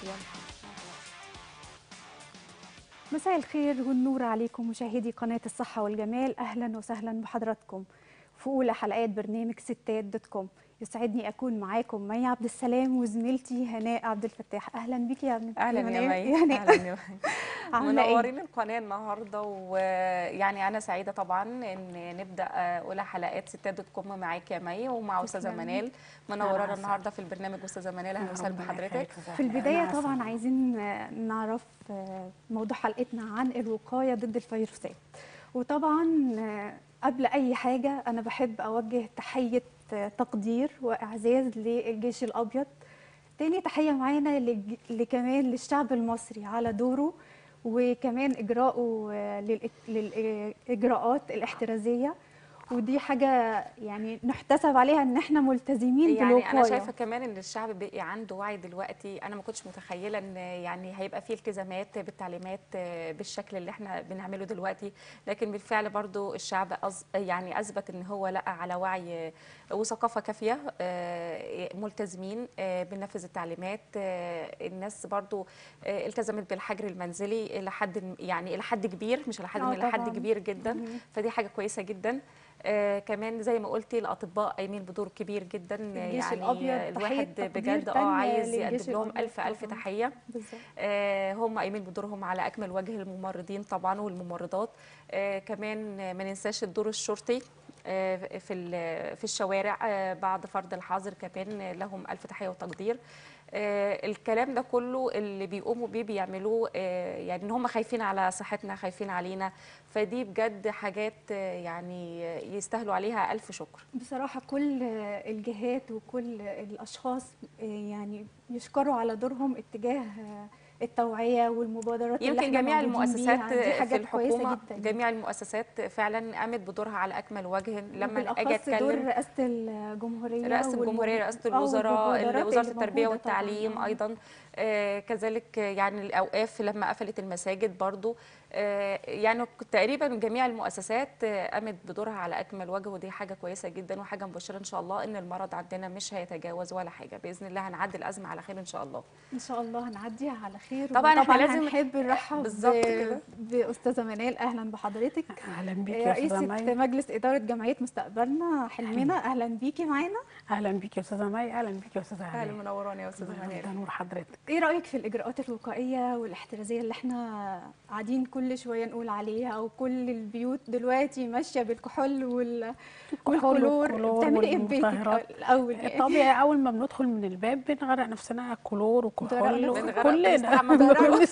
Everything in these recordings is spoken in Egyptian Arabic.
يلا مساء الخير والنور عليكم مشاهدي قناة الصحة والجمال أهلا وسهلا بحضراتكم في أولى حلقات برنامج ستات دوت كوم يسعدني أكون معاكم مي عبد السلام وزميلتي هناء عبد الفتاح أهلا بيكي يا اهلا يا هناء. مي يعني اهلا يا مي عاملة إيه؟ منورين القناه النهارده ويعني انا سعيده طبعا ان نبدا اولى حلقات ستات دوت كوم معاك يا مي ومع استاذه تسلمي. منال منورانا أهلا النهارده في البرنامج استاذه منال اهلا وسهلا ربنا بحضرتك يخليك. في البداية أنا طبعا أسمع. عايزين آه، نعرف آه، موضوع حلقتنا عن الوقاية ضد الفيروسات وطبعا آه، قبل أي حاجة أنا بحب أوجه تحية آه، تقدير وإعزاز للجيش الأبيض تاني تحية معانا للج- لكمان للشعب المصري على دوره وكمان إجراءه آه، للإك- للإجراءات الاحترازية ودي حاجة يعني نحتسب عليها إن إحنا ملتزمين يعني بالوقاية انا شايفه كمان ان الشعب بقي عنده وعي دلوقتي انا ما كنتش متخيله ان يعني هيبقى فيه التزامات بالتعليمات بالشكل اللي احنا بنعمله دلوقتي لكن بالفعل برضو الشعب أز يعني اثبت ان هو لا على وعي وثقافه كافيه آه، ملتزمين آه، بننفذ التعليمات آه، الناس برضو آه، التزمت بالحجر المنزلي الى حد يعني الى حد كبير مش الى حد آه من الى حد طبعاً. كبير جدا مم. فدي حاجه كويسه جدا آه كمان زي ما قلتي الاطباء قايمين بدور كبير جدا الجيش يعني الأبيض، تحية الواحد تقدير بجد اه تانية عايز للجيش يقدم لهم الأبيض الف الف طبعاً. تحيه بالظبط آه هم قايمين بدورهم على اكمل وجه الممرضين طبعا والممرضات آه كمان ما ننساش الدور الشرطي آه، في ال- في الشوارع آه، بعد فرض الحظر كمان لهم الف تحيه وتقدير آه، الكلام ده كله اللي بيقوموا بيه بيعملوه آه، يعني ان هم خايفين على صحتنا خايفين علينا فدي بجد حاجات آه، يعني يستاهلوا عليها الف شكر بصراحة كل الجهات وكل الأشخاص يعني يشكروا على دورهم اتجاه التوعية والمبادرات اللي يمكن احنا جميع موجودين المؤسسات بيها. دي في حاجات كويسة الحكومه جدا جميع المؤسسات فعلا قامت بدورها على اكمل وجه لما اجي بالأخص دور اتكلم رئاسة الجمهورية رئاسة والم- الجمهورية رئاسة آه، الوزراء والمبادرات وزارة اللي التربية موجودة طبعاً. والتعليم آه. أيضا آه، كذلك يعني الأوقاف لما قفلت المساجد برضو آه، يعني تقريبا جميع المؤسسات آه، قامت بدورها على أكمل وجه ودي حاجة كويسة جدا وحاجة مبشرة إن شاء الله إن المرض عندنا مش هيتجاوز ولا حاجة بإذن الله هنعدي الأزمة على خير إن شاء الله إن شاء الله هنعديها على خير طبعاً إحنا وطبعاً لازم- هنحب نرحب بالظبط ب- كده. بأستاذة منال أهلا بحضرتك اهلا بيك يا رئيسة استاذه مي مجلس إدارة جمعية مستقبلنا حلمنا أهلا بيكي معانا اهلا بيك يا استاذه مي اهلا بيك يا استاذه أهلا هاني منوراني يا أستاذة منال ده نور حضرتك ايه رايك في الاجراءات الوقائيه والاحترازيه اللي احنا قاعدين كل شويه نقول عليها او كل البيوت دلوقتي ماشيه بالكحول وال... والكلور والكلور بتعملي ايه في بيتك والمطهرات. الاول يعني؟ طبيعي اول ما بندخل من الباب بنغرق نفسنا كلور وكحول بنغرق بنغرق كلنا بنستحمى بغرق.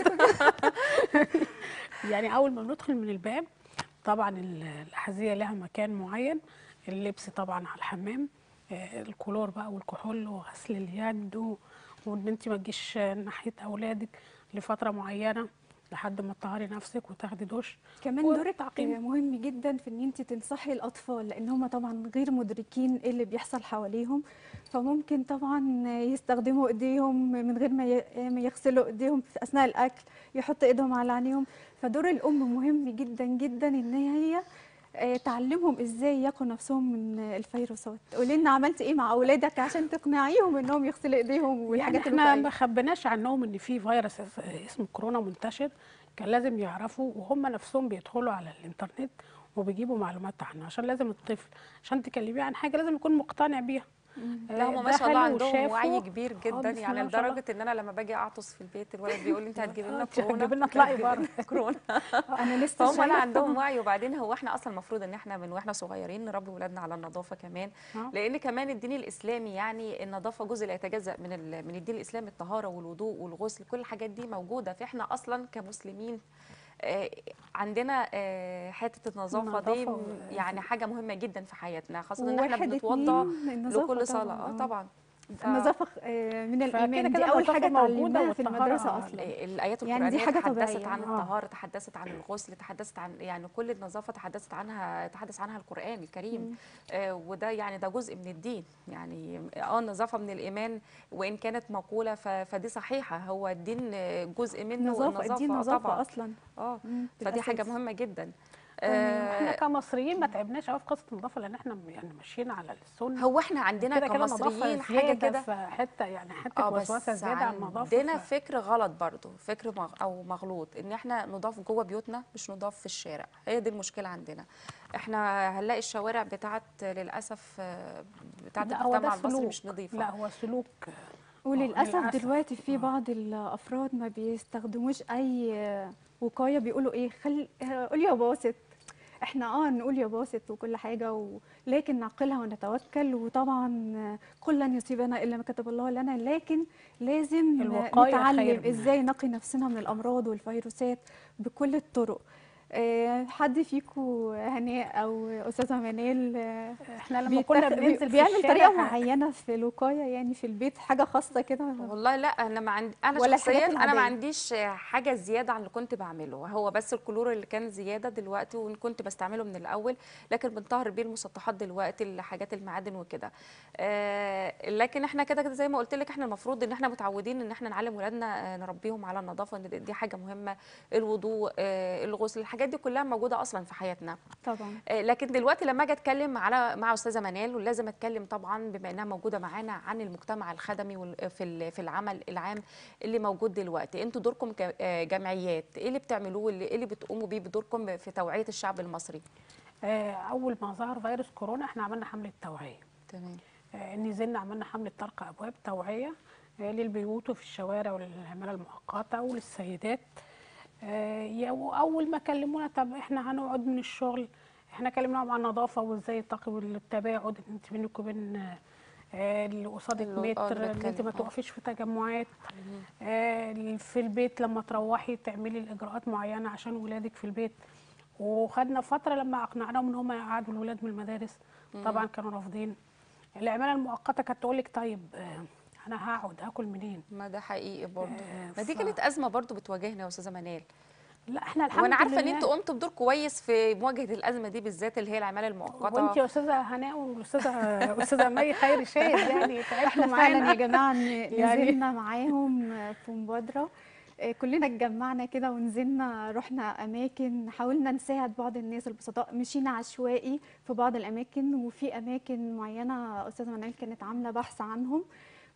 يعني اول ما بندخل من الباب طبعا ال- الاحذيه لها مكان معين اللبس طبعا على الحمام آه، الكلور بقى والكحول وغسل اليد و- وان انت ما تجيش ناحيه اولادك لفتره معينه لحد ما تطهري نفسك وتاخدي دش كمان دورك والتعقيم. مهم جدا في ان انت تنصحي الاطفال لان هم طبعا غير مدركين ايه اللي بيحصل حواليهم فممكن طبعا يستخدموا ايديهم من غير ما ي- ما يغسلوا ايديهم في اثناء الاكل يحطوا ايدهم على عينيهم فدور الام مهم جدا جدا ان هي آه، تعلمهم ازاي يقوا نفسهم من الفيروسات قولي لنا عملتي ايه مع اولادك عشان تقنعيهم انهم يغسلوا ايديهم يعني والحاجات احنا ما الوقائيه خبيناش عنهم ان في فيروس اس- اسمه كورونا منتشر كان لازم يعرفوا وهم نفسهم بيدخلوا على الانترنت وبيجيبوا معلومات عنه عشان لازم الطفل عشان تكلميه عن حاجه لازم يكون مقتنع بيها لا هم ما ده شاء الله حلو عندهم وشافوا. وعي كبير آه، جدا بسم يعني الله ما شاء الله. لدرجه ان انا لما باجي اعطس في البيت الولد بيقول لي انت هتجيبي لنا أنت كورونا هتجيبي لنا اطلعي هتجيبي بره. لنا كورونا انا لسه فهم لا شايفة- عندهم وعي وبعدين هو احنا اصلا المفروض ان احنا من واحنا صغيرين نربي ولادنا على النظافه كمان آه. لان كمان الدين الاسلامي يعني النظافه جزء لا يتجزا من ال- من الدين الاسلامي الطهاره والوضوء والغسل كل الحاجات دي موجوده فاحنا اصلا كمسلمين آه، عندنا آه، حته النظافه دي النظافة م- يعني حاجه مهمه جدا في حياتنا خاصه ان احنا واحد بنتوضى اتنين النظافة لكل صلاه طبعاً، اه آه. طبعا ف- النظافه آه، من فكده الايمان كده دي اول النظافة حاجه موجودة اتعلمناها في والطهارة المدرسه اصلا الايات يعني دي القرانيه حاجة تحدثت طبيعية. عن آه. الطهاره تحدثت عن الغسل تحدثت عن يعني كل النظافه تحدثت عنها تحدث عنها القران الكريم آه وده يعني ده جزء من الدين يعني اه النظافه من الايمان وان كانت مقوله ف- فدي صحيحه هو الدين آه، جزء منه نظافه دي النظافه نظافه طبعا اصلا اه مم، فدي حاجه بالأساس. مهمه جدا احنا آه، كمصريين ما تعبناش قوي في قصه النظافه لان احنا يعني ماشيين على السنه هو احنا عندنا كده كده كمصريين نظافة حاجه زيادة كده في حته يعني حته اه بس وسوسه زياده عن النظافه عندنا ف- فكر غلط برضو فكر مغ او مغلوط ان احنا نضاف جوه بيوتنا مش نضاف في الشارع هي دي المشكله عندنا احنا هنلاقي الشوارع بتاعت للاسف آه، بتاعت لا هو ده المجتمع المصري سلوك مش نظيفه لا هو سلوك وللاسف للأسف. دلوقتي في آه. بعض الافراد ما بيستخدموش اي وقايه بيقولوا ايه خل قول يا باسط احنا اه نقول يا باسط وكل حاجه و... لكن نعقلها ونتوكل وطبعا قل لن يصيبنا الا ما كتب الله لنا لكن لازم الوقاية خير نتعلم من ازاي نقي نفسنا من الامراض والفيروسات بكل الطرق آه، حد فيكم هناء او استاذه منال آه، احنا لما كنا بيتخ- بننزل في بيعمل الشارع طريقه ه- معينه في الوقايه يعني في البيت حاجه خاصه كده والله لا انا ما عندي انا ولا الحاجات شخصيا انا ما العادية؟ عنديش حاجه زياده عن اللي كنت بعمله هو بس الكلور اللي كان زياده دلوقتي وان كنت بستعمله من الاول لكن بنطهر بيه المسطحات دلوقتي الحاجات المعادن وكده آه لكن احنا كده كده زي ما قلت لك احنا المفروض ان احنا متعودين ان احنا نعلم ولادنا آه، نربيهم على النظافه ان دي- دي حاجه مهمه الوضوء آه الغسل الحاجات دي كلها موجوده اصلا في حياتنا طبعا آه، لكن دلوقتي لما اجي اتكلم على مع استاذه منال ولازم اتكلم طبعا بما انها موجوده معانا عن المجتمع الخدمي وال- في ال- في العمل العام اللي موجود دلوقتي انتوا دوركم كجمعيات ايه اللي بتعملوه اللي ايه اللي بتقوموا بيه بدوركم في توعيه الشعب المصري آه، اول ما ظهر فيروس كورونا احنا عملنا حمله توعيه تمام آه، نزلنا عملنا حمله طرق ابواب توعيه آه، للبيوت وفي الشوارع وللعماله المؤقته وللسيدات آه، يا- واول ما كلمونا طب احنا هنقعد من الشغل احنا كلمناهم عن النظافه وازاي تقي التباعد انت بينك وبين آه، آه، اللي قصادك اللي- آه، متر اللي ان انت بتكلم، ما آه. تقفيش في تجمعات آه، في البيت لما تروحي تعملي الاجراءات معينه عشان ولادك في البيت وخدنا فتره لما اقنعناهم ان هم يقعدوا الولاد من المدارس طبعا كانوا رافضين العماله المؤقته كانت تقول لك طيب آه، انا هقعد هاكل منين ما ده حقيقي برضه آه، ما دي ف- كانت ازمه برضه بتواجهنا يا استاذه منال لا احنا الحمد وانا عارفه ان لله. انتوا قمتوا بدور كويس في مواجهه الازمه دي بالذات اللي هي العماله المؤقته وانت يا استاذه هناء والاستاذه استاذه مي خير شاهد يعني تعبتوا احنا فعلا يا معانا جماعه ن- يعني- نزلنا معاهم في مبادره آه، كلنا اتجمعنا كده ونزلنا رحنا اماكن حاولنا نساعد بعض الناس البسطاء مشينا عشوائي في بعض الاماكن وفي اماكن معينه استاذه منال كانت عامله بحث عنهم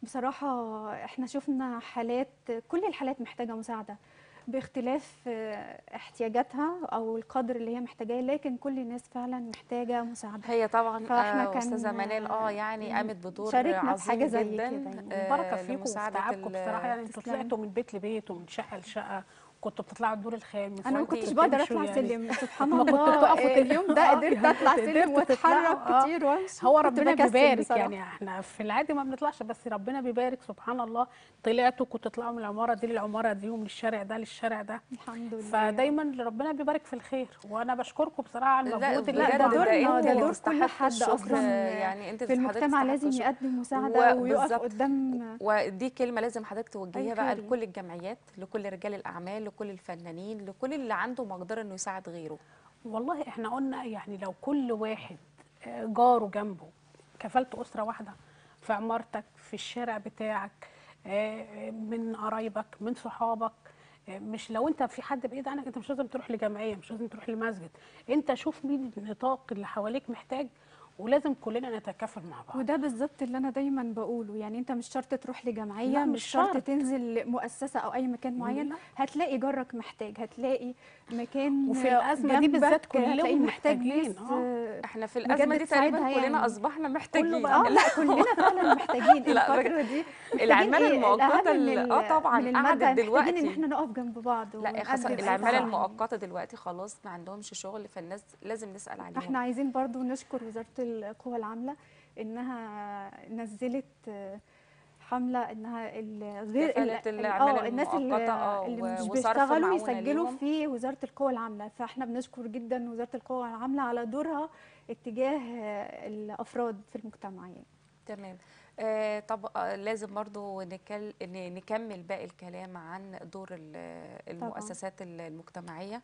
بصراحه احنا شفنا حالات كل الحالات محتاجه مساعده باختلاف آه، احتياجاتها او القدر اللي هي محتاجاه لكن كل الناس فعلا محتاجه مساعده هي طبعا فإحنا آه، كان- استاذه منال اه يعني قامت بدور شاركنا في عظيم حاجة زي جدا كده يعني. آه، بركه فيكم وفي لمساعدة تعبكم ال- بصراحه يعني انتوا تسلمي. طلعتوا من بيت لبيت ومن شقه لشقه كنتوا بتطلعوا الدور الخامس انا ما وانتوا كنتش بقدر بتمشوا اطلع يعني. سلم سبحان ما كنتوا الله بتقفوا آه، اليوم ده آه، قدرت يعني اطلع قدرتوا سلم واتحرك تطلعوا، آه. كتير وامشي هو كنت ربنا بكسل بيبارك بصراحة. يعني احنا في العادي ما بنطلعش بس ربنا بيبارك سبحان الله طلعتوا كنتوا تطلعوا من العماره دي للعماره دي ومن الشارع ده للشارع ده الحمد لله فدايما ربنا بيبارك في الخير وانا بشكركم بصراحه على لا المجهود اللي لا بجد ده انتوا ده دورنا انت ده اللي دور كل تستحق حد الشكر، اصلا يعني انت في حضرتك المجتمع تستحق لازم الشكر. يقدم مساعده ويقف وبالظبط. قدام ودي كلمه لازم حضرتك توجهيها أي بقى خير. لكل الجمعيات لكل رجال الاعمال لكل الفنانين لكل اللي عنده مقدره انه يساعد غيره والله احنا قلنا يعني لو كل واحد آه، جاره جنبه كفلت اسره واحده في عمارتك في الشارع بتاعك آه، من قرايبك من صحابك آه، مش لو انت في حد بعيد عنك انت مش لازم تروح لجمعيه مش لازم تروح لمسجد انت شوف مين النطاق اللي حواليك محتاج ولازم كلنا نتكافل مع بعض وده بالظبط اللي انا دايما بقوله يعني انت مش شرط تروح لجمعيه لا، مش مش شرط شرط. تنزل مؤسسه او اي مكان معين لا. هتلاقي جارك محتاج هتلاقي مكان وفي الأزمة دي بالذات جنبك هتلاقيه كلهم محتاج محتاجين، ناس آه. آه، احنا في بجد الازمه دي تقريبا تساعدها كلنا يعني. اصبحنا محتاجين بقى- اه لا كلنا فعلا محتاجين لا، الفتره دي محتاجين العمالة إيه؟ المؤقتة الأهم من ال- ال- آه طبعاً من قعدت المدى دلوقتي. محتاجين ان احنا نقف جنب بعض لا ونقدم خاصة أي العمالة مساعدة. المؤقتة دلوقتي خلاص ما عندهمش شغل فالناس لازم نسأل عليهم احنا عايزين برضو نشكر وزارة القوى العاملة انها نزلت آه، حملة انها ال- غير كفالة ال- ال- العمالة آه، الناس اللي, المؤقتة، آه، اللي و- مش وصرف بيشتغلوا معونة يسجلوا ليهم. في وزارة القوى العاملة فاحنا بنشكر جدا وزارة القوى العاملة على دورها اتجاه آه، الافراد في المجتمع يعني تمام آه طب آه لازم برضو نكل... ن- نكمل باقي الكلام عن دور ال- المؤسسات ال- المجتمعية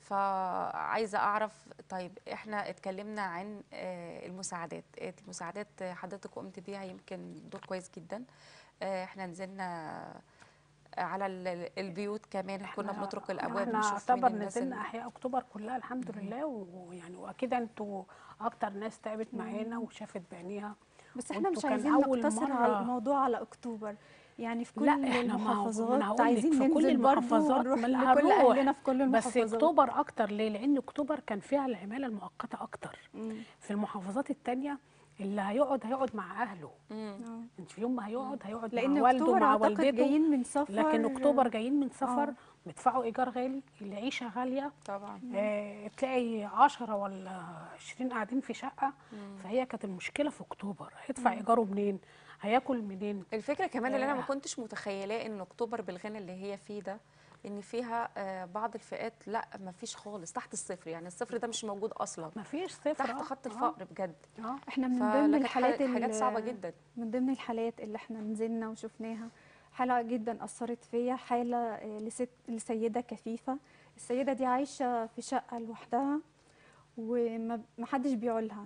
فعايزة أعرف طيب إحنا اتكلمنا عن آه المساعدات المساعدات حضرتك قمت بيها يمكن دور كويس جدا آه إحنا نزلنا على ال- البيوت كمان كنا إحنا- بنطرق الابواب احنا نشوف اعتبر مين الناس نزلنا اللي- احياء اكتوبر كلها الحمد لله و- ويعني واكيد انتوا اكتر ناس تعبت معانا وشافت بعينيها بس احنا وانتوا مش كان عايزين أول نقتصر على مرة- الموضوع على اكتوبر يعني في كل لا احنا ما هو- ما أنا المحافظات هقول لك عايزين في كل ننزل برضه المحافظات ونروح ما لكل هنروح. اهلنا في كل بس المحافظات اكتوبر اكتر ليه لان اكتوبر كان فيها العماله المؤقته اكتر مم. في المحافظات التانية اللي هيقعد هيقعد مع اهله مم. آه. انت في يوم ما هيقعد هيقعد لان مع والده اكتوبر مع اعتقد والدته جايين من سفر لكن اكتوبر جايين من سفر آه. بيدفعوا ايجار غالي العيشه غاليه طبعا آه تلاقي 10 ولا 20 قاعدين في شقه فهي كانت المشكله في اكتوبر هيدفع ايجاره منين هياكل منين الفكره كمان اللي انا ما آه. كنتش متخيلاه ان اكتوبر بالغنى اللي هي فيه ده ان فيها آه، بعض الفئات لا ما فيش خالص تحت الصفر يعني الصفر ده مش موجود اصلا ما فيش صفر تحت آه، خط آه، الفقر بجد اه احنا من فلا ضمن كانت الحالات حاجات- حاجات اللي- صعبه جدا من ضمن الحالات اللي احنا نزلنا وشفناها حالة جدا أثرت فيا حالة آه، لست لسيدة كفيفة السيدة دي عايشة في شقة لوحدها ومحدش بيعولها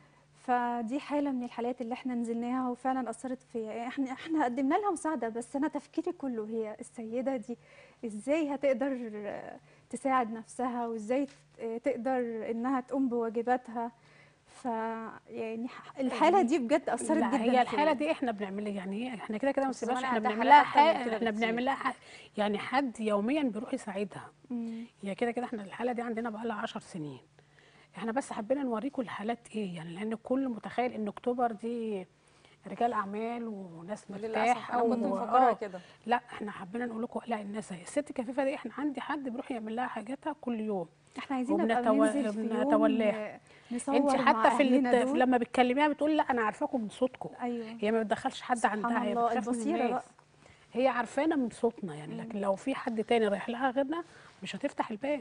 فدي حالة من الحالات اللي احنا نزلناها وفعلا أثرت فيا احنا احنا قدمنا لها مساعدة بس أنا تفكيري كله هي السيدة دي ازاي هتقدر آه، تساعد نفسها وازاي ت- آه، تقدر انها تقوم بواجباتها ف يعني ح- الحالة دي بجد أثرت لا جدا هي فيا. الحاله دي احنا بنعمل يعني احنا كده كده ما بس بنسيبهاش زمان احنا عندها بنعمل لها حالات أكتر من حاجه كده احنا بكتير. بنعمل لها حاجة يعني حد يوميا بيروح يساعدها مم. هي كده كده احنا الحاله دي عندنا بقى لها 10 سنين احنا بس حبينا نوريكم الحالات ايه يعني لان الكل متخيل ان اكتوبر دي رجال اعمال وناس للاسف مرتاحه انا كنت و- مفكرها آه. كده لا احنا حبينا نقول لكم لا الناس هي الست الكفيفه دي احنا عندي حد بيروح يعمل لها حاجاتها كل يوم احنا عايزين نبقى وبنتو- ننزل في يوم بنتولاها. آه، نصور انت مع حتى في أهلنا الت... دول. لما بتكلميها بتقول لا انا عارفاكم من صوتكم ايوه هي ما بتدخلش حد سبحان عندها هي الله، بتخاف من البصيرة الناس بقى. هي عارفانا من صوتنا يعني لكن لو في حد تاني رايح لها غيرنا مش هتفتح الباب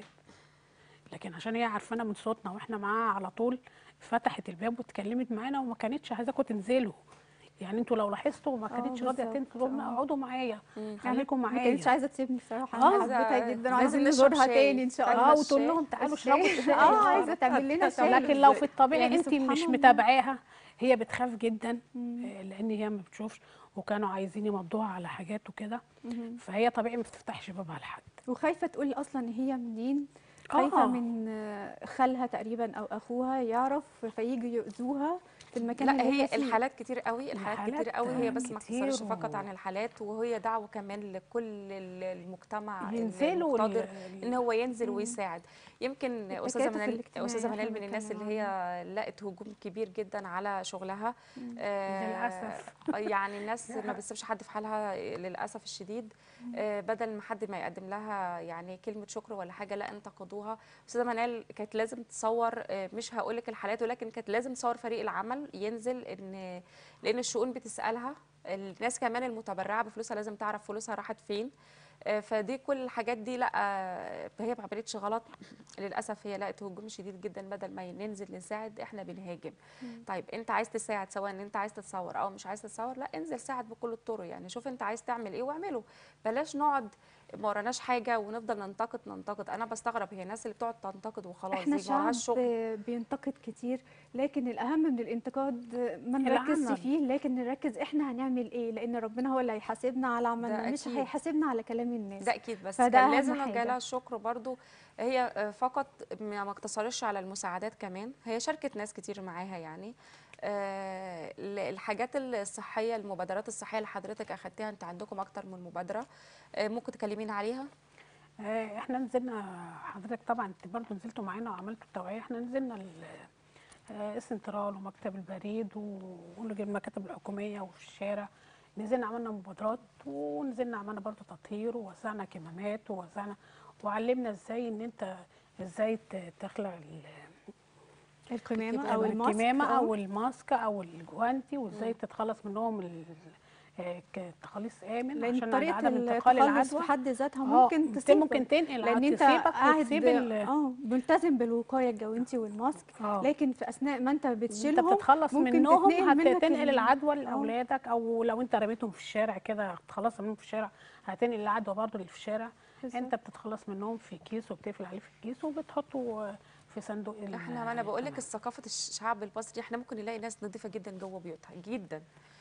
لكن عشان هي عارفانا من صوتنا واحنا معاها على طول فتحت الباب واتكلمت معانا وما كانتش عايزاكم تنزلوا يعني انتوا لو لاحظتوا ما اه كانتش راضيه بالظبط، تنزلوا لنا اه. اقعدوا معايا يعني خليكم ما معايا كانتش عايزه تسيبني بصراحه اه. انا حبيتها عايزة- جدا لازم وعايزين نشرب نزورها شاي. تاني ان شاء عايزة الله اه وتقول الشاي. لهم تعالوا الشاي. اشربوا الشاي اه عايزه تعمل لنا شاي لكن لو في الطبيعي يعني انت سبحان مش الله. متابعاها هي بتخاف جدا آه، لان هي ما بتشوفش وكانوا عايزين يمضوها على حاجات وكده مهم. فهي طبيعي ما بتفتحش بابها لحد وخايفه تقول اصلا ان هي منين خايفه آه. من آه، خالها تقريبا او اخوها يعرف فييجوا يؤذوها في المكان لا اللي هي فيه. الحالات كتير قوي الحالات الحالات كتير قوي هي بس ما كتير اقتصرش فقط و- عن الحالات وهي دعوه كمان لكل ال- المجتمع ينزلوا المقتدر ال- ان هو ينزل ويساعد يمكن استاذه التكاتف منال الاجتماعية استاذه اللي منال احنا من الناس بنتكلم اللي هي لقت هجوم كبير جدا على شغلها آه، للأسف. يعني الناس ما بتسيبش حد في حالها للاسف الشديد آه، بدل ما حد ما يقدم لها يعني كلمه شكر ولا حاجه لا انتقدوها استاذه منال كانت لازم تصور آه، مش هقول لك الحالات ولكن كانت لازم تصور فريق العمل ينزل ان لان الشؤون بتسالها الناس كمان المتبرعه بفلوسها لازم تعرف فلوسها راحت فين آه، فدي كل الحاجات دي لا آه، هي ما عملتش غلط للاسف هي لقت هجوم شديد جدا بدل ما ننزل نساعد احنا بنهاجم طيب انت عايز تساعد سواء ان انت عايز تتصور او مش عايز تتصور لا انزل ساعد بكل الطرق يعني شوف انت عايز تعمل ايه واعمله بلاش نقعد ما وراناش حاجه ونفضل ننتقد ننتقد انا بستغرب هي الناس اللي بتقعد تنتقد وخلاص احنا دي ما شعب وراهاش شغل بينتقد كتير لكن الاهم من الانتقاد ما نركزش العمل. فيه لكن نركز احنا هنعمل ايه لان ربنا هو اللي هيحاسبنا على عملنا مش أكيد. هيحاسبنا على كلام الناس ده اكيد بس فده كان أهم لازم حاجة. نوجه لها الشكر برضو هي آه، فقط ما ما اقتصرتش على المساعدات كمان هي شاركت ناس كتير معاها يعني آه، ال- الحاجات الصحيه المبادرات الصحيه اللي حضرتك اخدتيها انت عندكم اكتر من مبادره آه، ممكن تكلمينا عليها آه، احنا نزلنا حضرتك طبعا انت برضه نزلتوا معانا وعملتوا التوعيه احنا نزلنا ال- آه، السنترال ومكتب البريد والمكاتب الحكوميه وفي الشارع نزلنا عملنا مبادرات ونزلنا عملنا برضه تطهير ووزعنا كمامات ووزعنا وعلمنا ازاي ان انت ازاي ت- تخلع ال- القمامه او الماسك الكمامه أو او الماسك او الجوانتي وازاي تتخلص منهم ال- آه، ك- تخليص امن لان عشان طريقه عدم انتقال التخلص في العدوى حد ذاتها آه، ممكن انت تصيبك ممكن تنقل لان انت تسيبك قاعد وتسيب ال- اه ملتزم بالوقايه الجوانتي والماسك آه. لكن في اثناء ما انت انت بتشيلهم بتتخلص ممكن منهم تتنقل منك هتنقل ال- العدوى آه. لاولادك او لو انت رميتهم في الشارع كده تخلص منهم في الشارع هتنقل العدوى برضو اللي في الشارع بالظبط. انت بتتخلص منهم في كيس وبتقفل عليه في الكيس وبتحطه في صندوق ال- احنا ما انا بقول لك الكمامة. الثقافه الشعب المصري احنا ممكن نلاقي ناس نظيفه جدا جوه بيوتها جدا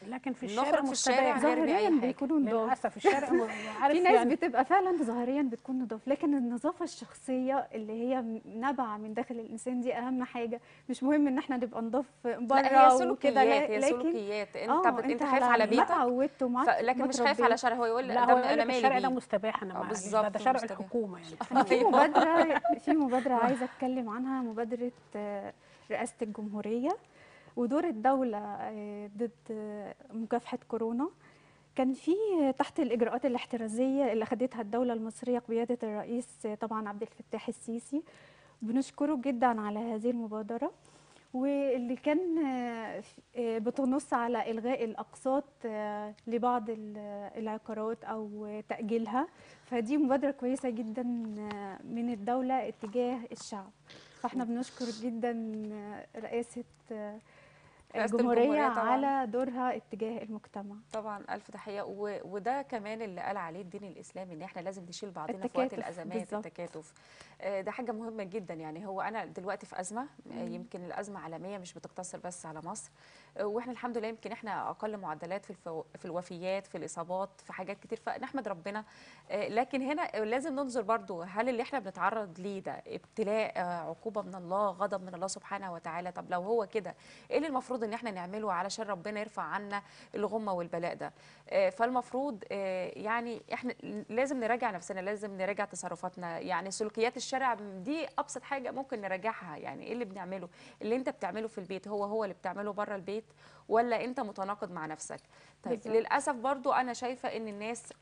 لكن في نخرج الشارع في الشارع مستباح نرمي أي ظاهريا حاجة. بيكونوا نضاف للاسف الشارع م- عارف في ناس يعني بتبقى فعلا ظاهريا بتكون نضاف لكن النظافه الشخصيه اللي هي نابعه من داخل الانسان دي اهم حاجه مش مهم ان احنا نبقى نضاف لا بره هي وكده سلوكيات لا- هي لكن سلوكيات انت آه، بت... انت خايف على ما بيتك اتعودت وما ف... لكن مش خايف على شارع هو يقول لا لا هو ده يقول انا لك مالي الشارع ده بيه. مستباح انا آه، معلش بالظبط، ده, ده شارع مستباح. الحكومه يعني أنا في أيوة. مبادرة في مبادرة عايزة أتكلم عنها مبادرة آه، رئاسة الجمهورية ودور الدولة آه، ضد آه، مكافحة كورونا كان في تحت الإجراءات الاحترازية اللي خدتها الدولة المصرية بقيادة الرئيس آه، طبعا عبد الفتاح السيسي بنشكره جدا على هذه المبادرة واللي كان آه، ف- آه، بتنص على إلغاء الأقساط آه، لبعض ال- العقارات أو تأجيلها فدي مبادرة كويسة جدا آه، من الدولة اتجاه الشعب فاحنا بنشكر جدا آه، رئاسة آه، رئاسة الجمهورية الجمهورية طبعاً. على دورها اتجاه المجتمع طبعا الف تحيه و... وده كمان اللي قال عليه الدين الاسلامي ان احنا لازم نشيل بعضنا في وقت التكاتف، الازمات بالظبط. التكاتف آه، ده حاجه مهمه جدا يعني هو انا دلوقتي في ازمه آه، يمكن الازمه عالميه مش بتقتصر بس على مصر آه، واحنا الحمد لله يمكن احنا اقل معدلات في الفو... في الوفيات في الاصابات في حاجات كتير فنحمد ربنا آه، لكن هنا لازم ننظر برضو هل اللي احنا بنتعرض ليه ده ابتلاء آه، عقوبه من الله غضب من الله سبحانه وتعالى طب لو هو كده ايه اللي المفروض ان احنا نعمله علشان ربنا يرفع عنا الغمه والبلاء ده آه، فالمفروض آه، يعني احنا لازم نراجع نفسنا لازم نراجع تصرفاتنا يعني سلوكيات الشارع دي ابسط حاجه ممكن نراجعها يعني ايه اللي بنعمله اللي انت بتعمله في البيت هو هو اللي بتعمله بره البيت ولا انت متناقض مع نفسك طيب بالظبط. للاسف برضو انا شايفه ان الناس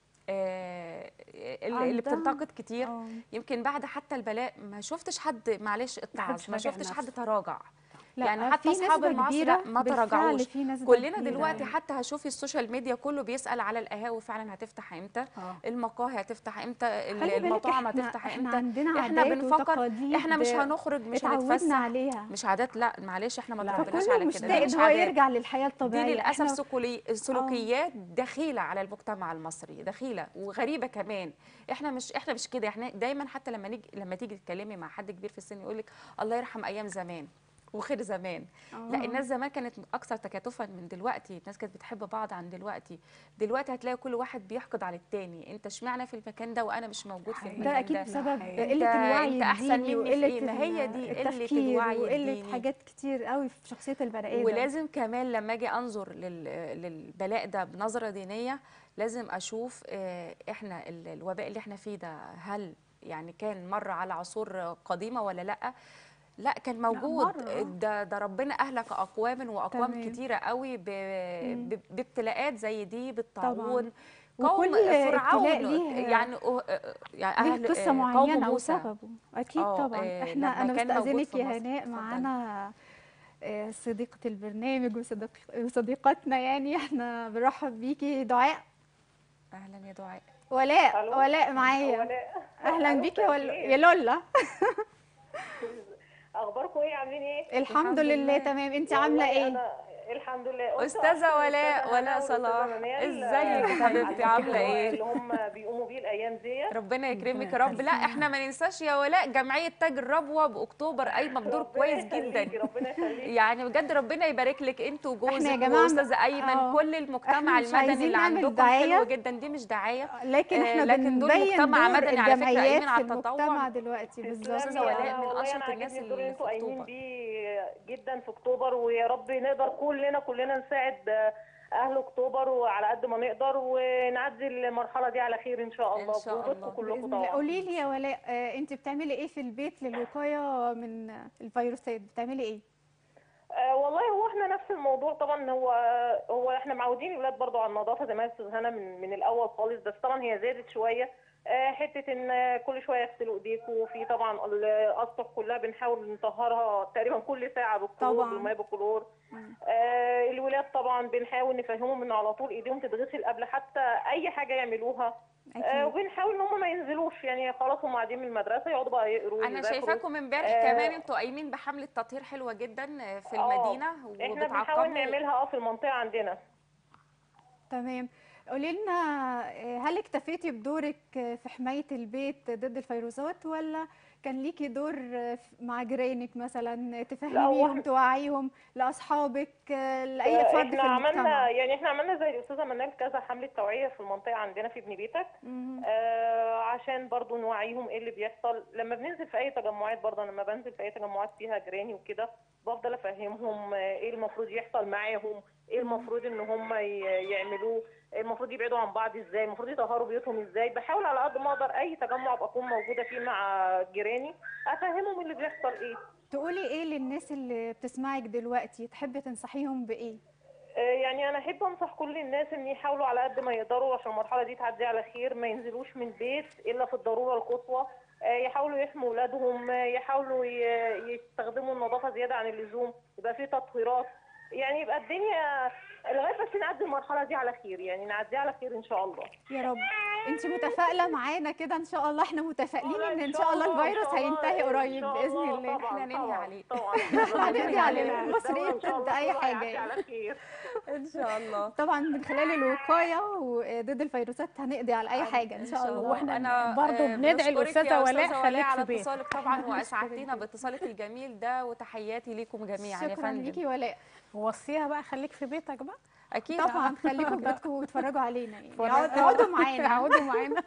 آه، اللي اللي عندها- بتنتقد كتير آه. يمكن بعد حتى البلاء ما شفتش حد معلش اتعظ حدش ما راجع شفتش حد نفسه. تراجع لا، يعني حتى في اصحاب نسبة المعاصي كبيرة لا ما بالفعل تراجعوش في نسبة كلنا كبيرة دلوقتي يعني. حتى هشوفي السوشيال ميديا كله بيسال على القهاوي فعلا هتفتح امتى آه. المقاهي هتفتح امتى ال- خلي بالك المطاعم احنا هتفتح احنا امتى عندنا احنا عادات بنفكر وتقاليد احنا مش هنخرج مش اتعودنا هنتفسح عليها مش عادات لا معلش احنا ما لا، تربناش فكله على كده مشتاق ده ان مش هو عادات يرجع للحياة دي الطبيعية للاسف احنا سكولي سلوكيات دخيله على المجتمع المصري دخيله وغريبه كمان احنا مش احنا مش كده احنا دايما حتى لما نيجي لما تيجي تتكلمي مع حد كبير في السن يقول لك الله يرحم ايام زمان وخير زمان لا آه. الناس زمان كانت اكثر تكاتفا من دلوقتي الناس كانت بتحب بعض عن دلوقتي دلوقتي هتلاقي كل واحد بيحقد على التاني انت اشمعنى في المكان ده وانا مش موجود في حقيقي. المكان ده اكيد ده بسبب حقيقي. قله أنت- الوعي أنت أحسن الديني مني في وقله إيه؟ ما هي ال- دي قلة التفكير الوعي وقله الديني. حاجات كتير قوي في شخصيه البني ادم ولازم كمان لما اجي انظر لل- للبلاء ده بنظره دينيه لازم اشوف آه، احنا ال- الوباء اللي احنا فيه ده هل يعني كان مر على عصور قديمه ولا لا لا كان موجود مرة، آه. ده ده ربنا اهلك اقوام واقوام تمام. كتيره قوي ب- ب- بابتلاءات زي دي بالطاعون وكل قوم ابتلاء فرعون ليه- يعني أه- يعني ليه اهل قصه آه، قوم معينه موسى وسببه اكيد آه، طبعا آه، احنا لما انا كان موجود بستاذنك في يا مصر. هناء اتفضلي. معانا آه، صديقه البرنامج وصديق وصديقتنا يعني احنا بنرحب بيكي دعاء اهلا يا دعاء ولاء ألو. ولاء معايا ولاء. اهلا ألو، بيكي يا ول- مساء يا الخير. لولا اخباركم ايه عاملين ايه الحمد الحمد لله لله. تمام انت عامله والله ايه أنا الحمد لله قلت استاذه أشكر ولاء الأستاذة هنا ولاء والأستاذة صلاح منال، ازيك آه، يا حبيبتي على عامله الموضوع ايه اللي هم بيقوموا بيه الايام دي ربنا يكرمك يا ربنا رب لا يخليك. احنا ما ننساش يا ولاء جمعيه تاج الربوه باكتوبر قايمه بدور ربنا كويس يخليكي، جدا ربنا يخليكي يعني بجد ربنا يبارك لك انت احنا وجوزك يا جماعة واستاذه ايمن آه. كل احنا المجتمع مش المدني عايزين اللي نعمل عندكم دعاية. حلو جدا دي مش دعايه لكن آه، احنا لكن دول بنبين مجتمع دور مدني على فكرة الجمعيات قايمين في على التطوع. المجتمع دلوقتي بالظبط أستاذة تسلمي، ولاء أنا من والله أشرف أنا الناس عاجبني الدور اللي اللي انتوا في قايمين أكتوبر. بيه جدا في اكتوبر ويا رب نقدر كلنا كلنا نساعد آه، اهل اكتوبر وعلى قد ما نقدر ونعدي المرحله دي على خير ان شاء إن الله شاء بوجودكم الله. كلكم باذن الله طبعا قولي لي يا ولاء آه، انت بتعملي ايه في البيت للوقايه من الفيروسات بتعملي ايه آه والله هو احنا نفس الموضوع طبعا هو هو احنا معودين الولاد برضو على النظافه زي ما استاذ هنا من من الاول خالص بس طبعا هي زادت شويه آه حته ان كل شويه يغسلوا ايديكم وفي طبعا الاسطح كلها بنحاول نطهرها تقريبا كل ساعه بالكلور طبعاً. بالماء بالكلور آه الولاد طبعا بنحاول نفهمهم ان على طول ايديهم تتغسل قبل حتى اي حاجه يعملوها آه اكيد وبنحاول ان هم ما ينزلوش يعني خلاص هم قاعدين من المدرسه يقعدوا بقى يقروا انا يذاكروا. شايفاكم امبارح آه. كمان انتوا قايمين بحمله تطهير حلوه جدا في آه. المدينه احنا بنحاول وبتعقبوا نعملها اه في المنطقه عندنا تمام قولي لنا آه، هل اكتفيتي بدورك آه، في حماية البيت ضد الفيروسات ولا كان ليكي دور آه، ف- مع جيرانك مثلا تفهميهم واحد- توعيهم لأصحابك آه، لأي فرد في احنا عملنا المجتمع يعني احنا عملنا زي الاستاذه منال كذا حمله توعيه في المنطقه عندنا في ابن بيتك مهم. آه عشان برضو نوعيهم ايه اللي بيحصل لما بننزل في اي تجمعات برضو أنا لما بنزل في اي تجمعات فيها جيراني وكده بفضل افهمهم آه، ايه المفروض يحصل معاهم ايه المفروض ان هم ي- يعملوه إيه المفروض يبعدوا عن بعض ازاي المفروض يطهروا بيوتهم ازاي بحاول على قد ما اقدر اي تجمع بكون موجوده فيه مع جيراني افهمهم اللي بيحصل ايه تقولي ايه للناس اللي بتسمعك دلوقتي تحبي تنصحيهم بايه آه، يعني انا احب انصح كل الناس ان يحاولوا على قد ما يقدروا عشان المرحله دي تعدي على خير ما ينزلوش من البيت الا في الضروره القصوى آه، يحاولوا يحموا اولادهم آه، يحاولوا ي- يستخدموا النظافه زياده عن اللزوم يبقى في تطهيرات يعني يبقى الدنيا لغايه بس نعدي المرحله دي على خير يعني نعديها على خير ان شاء الله يا رب انت متفائله معانا كده ان شاء الله احنا متفائلين لا، ان ان شاء الله إن الفيروس شاء الله، هينتهي إن قريب شاء باذن الله، الله طبعا إحنا ننهي طبعا عليه. طبعا هننهي عليه. الدولة المصريين إن شاء ضد الله أي كله حاجة هيعدي يعني. على خير ان شاء الله طبعا من خلال الوقايه وضد الفيروسات هنقضي على اي حاجه ان شاء الله وإحنا أنا، برضو آه، بندعي بشكرك الأستاذة يا ولاء أستاذة خليك على في بيتك. اتصالك طبعا بشكرك واسعدتينا جدا. باتصالك الجميل ده وتحياتي ليكم جميعا يا شكرا فندم ليكي ولاء وصيها بقى خليك في بيتك بقى اكيد طبعا خليكم في بيتكم واتفرجوا علينا يعني اتفرجوا. اقعد- اقعدوا معانا اقعدوا معانا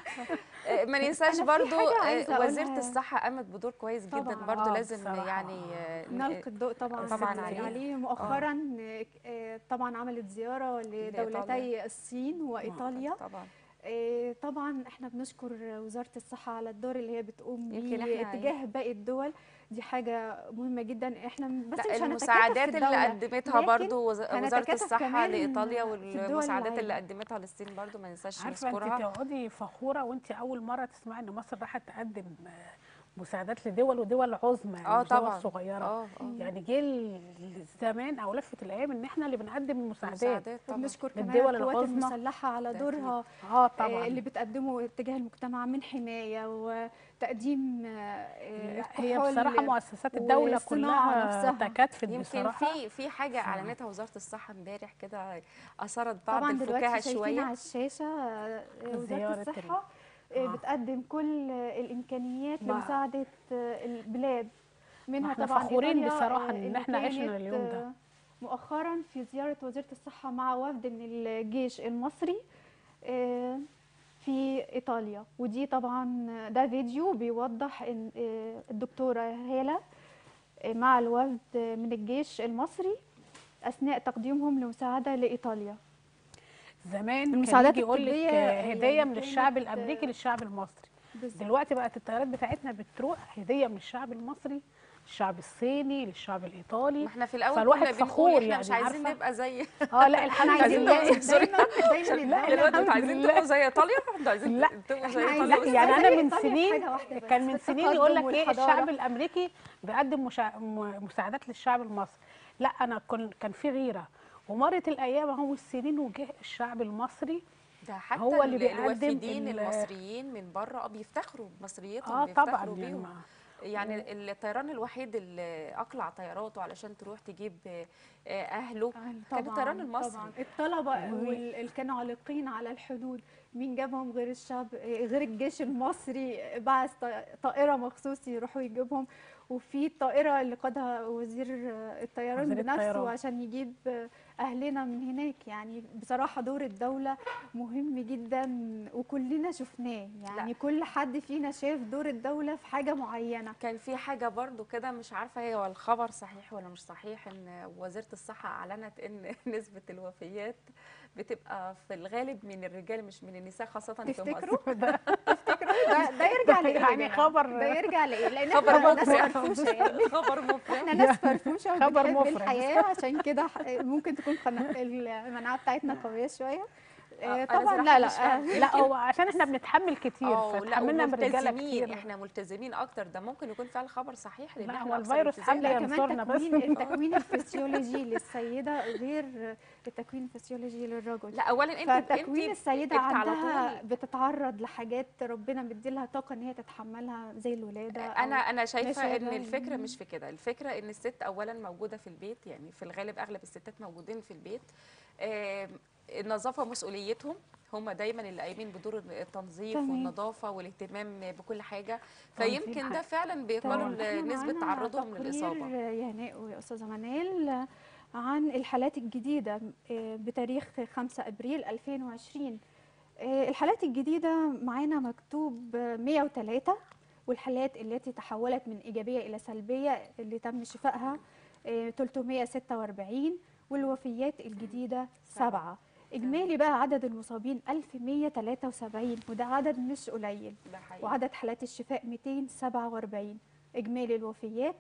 آه، ما ننساش أنا في برضو حاجة عايزة آه، وزيرة أقولها. الصحة قامت بدور كويس جدا طبعاً. برضو آه، لازم بصراحة. يعني آه، نلقي الضوء طبعا طبعاً عليه, عليه. عليه مؤخرا آه، طبعا عملت زياره لدولتي الصين وايطاليا طبعا آه، طبعا احنا بنشكر وزاره الصحه على الدور اللي هي بتقوم يمكن بيه إحنا اتجاه باقي الدول دي حاجه مهمه جدا احنا بس لا مش هنتكاتف المساعدات في اللي الدولة، قدمتها لكن برضو وز- وزارة هنتكاتف الصحة كمان لإيطاليا في الدول والمساعدات اللي العالم. قدمتها للصين برضو ما ننساش عارفه انت نذكرها تقعدي فخوره وانت اول مره تسمعي ان مصر راحت تقدم آه، مساعدات لدول ودول عظمى يعني اه مش دول طبعا صغيره اه اه يعني جه الزمان او لفت الايام ان احنا اللي بنقدم المساعدات مساعدات طبعا وبنشكر كمان للدول القوات العظمى. المسلحه على ده دورها اه آه، طبعا اللي بتقدمه اتجاه المجتمع من حمايه وتقديم آه، لا، هي الكحول بصراحه مؤسسات الدوله والصناعة كلها نفسها. تكاتفت يمكن بصراحه في في حاجة أعلنتها وزارة الصحة امبارح كده أثارت بعض طبعا الفكاهة دلوقتي شايفين شوية على الشاشه آه، وزاره زيارة الصحه ال- آه، آه. بتقدم كل آه، الامكانيات ما- لمساعده آه، البلاد منها احنا طبعا فخورين إيطاليا، بصراحة آه، إن اللي إحنا عشنا كانت، اليوم ده. آه، مؤخرا في زياره وزيره الصحه مع وفد من الجيش المصري آه، في ايطاليا ودي طبعا ده فيديو بيوضح ان آه، الدكتوره هاله آه، مع الوفد من الجيش المصري اثناء تقديمهم لمساعده لايطاليا زمان كان المساعدات يجي يقول لك الطبية هديه يعني من الشعب كانت- الامريكي للشعب المصري بالظبط. دلوقتي بقت الطيارات بتاعتنا بتروح هديه من الشعب المصري للشعب الصيني للشعب الايطالي ما احنا في الأول فالواحد كنا بنقول فخور احنا يعني مش عايزين عارفة؟ نبقى زي اه لا الحمد عايزين لله نوصل سوري. دايما دايما لا، الدولة دلوقتي انتوا الحمد عايزين لله. تبقوا زي إيطاليا احنا عايزين لا. تبقوا زي إحنا إيطاليا عايزين- بس. يعني انا إيطاليا من حاجة سنين واحدة بس، كان من في سنين يقول لك التقدم ايه والحضارة. الشعب الامريكي بيقدم مشا... م- مساعدات للشعب المصري لا انا كن... كان في غيره ومرت الايام اهو السنين وجه الشعب المصري ده حتى هو اللي ال- بيقدم الوافدين ال- المصريين من بره بيفتخروا بمصريتهم اه بيفتخروا طبعا يعني بيهم ما- يعني الطيران الوحيد اللي اقلع طياراته علشان تروح تجيب آه، اهله كان طبعاً، الطيران المصري طبعا الطلبه اللي كانوا عالقين على الحدود مين جابهم غير الشعب غير الجيش المصري بعث ط- طائره مخصوص يروحوا يجيبهم وفي الطائره اللي قادها وزير الطيران وزير بنفسه الطيران. عشان يجيب اهلنا من هناك يعني بصراحه دور الدوله مهم جدا وكلنا شفناه يعني لا. كل حد فينا شاف دور الدوله في حاجه معينه كان في حاجه برضو كده مش عارفه هي هو الخبر صحيح ولا مش صحيح ان وزيره الصحه اعلنت ان نسبه الوفيات بتبقى في الغالب من الرجال مش من النساء خاصه في مصر تفتكروا ده ده يرجع لايه يا يعني جماعة؟ خبر- ده يرجع لايه لان خبر احنا ناس مفرح فرفوشه يعني خبر مفرح احنا ناس فرفوشه خبر وبنحب مفرح. الحياه عشان كده ح- ممكن تكون قنا- المناعه بتاعتنا قويه شويه آه، آه، أنا طبعا صراحة لا لا مش فاهمة. آه، لا هو عشان احنا بنتحمل كتير اه لا فتحملنا برجاله وملتزمين كتير احنا ملتزمين اكتر ده ممكن يكون فعلا خبر صحيح لان لا، احنا هو أكثر الفيروس التزام. حمل لا ينصرنا كمان بس. تكوين التكوين الفسيولوجي للسيده غير التكوين الفسيولوجي للرجل لا اولا انت فتكوين انت السيده انت على عندها طول بتتعرض لحاجات ربنا مديلها طاقه ان هي تتحملها زي الولاده أو انا انا شايفه ما ان شابه. الفكره مش في كده الفكره ان الست اولا موجوده في البيت يعني في الغالب اغلب الستات موجودين في البيت آه، النظافه مسؤوليتهم هم دايما اللي قايمين بدور التنظيف تمام. والنظافه والاهتمام بكل حاجه تنظيم فيمكن حاجة. ده فعلا بيقلل إحنا نسبه معانا تعرضهم تقرير للاصابه يا هناء ويا استاذه منال عن الحالات الجديده آه، بتاريخ 5 ابريل 2020 آه، الحالات الجديده معانا مكتوب آه، 103 والحالات التي تحولت من ايجابيه الى سلبيه اللي تم شفائها آه، 346 والوفيات الجديده سبعه اجمالي بقى عدد المصابين 1173 وده عدد مش قليل ده حقيقي وعدد حالات الشفاء 247 إجمالي الوفيات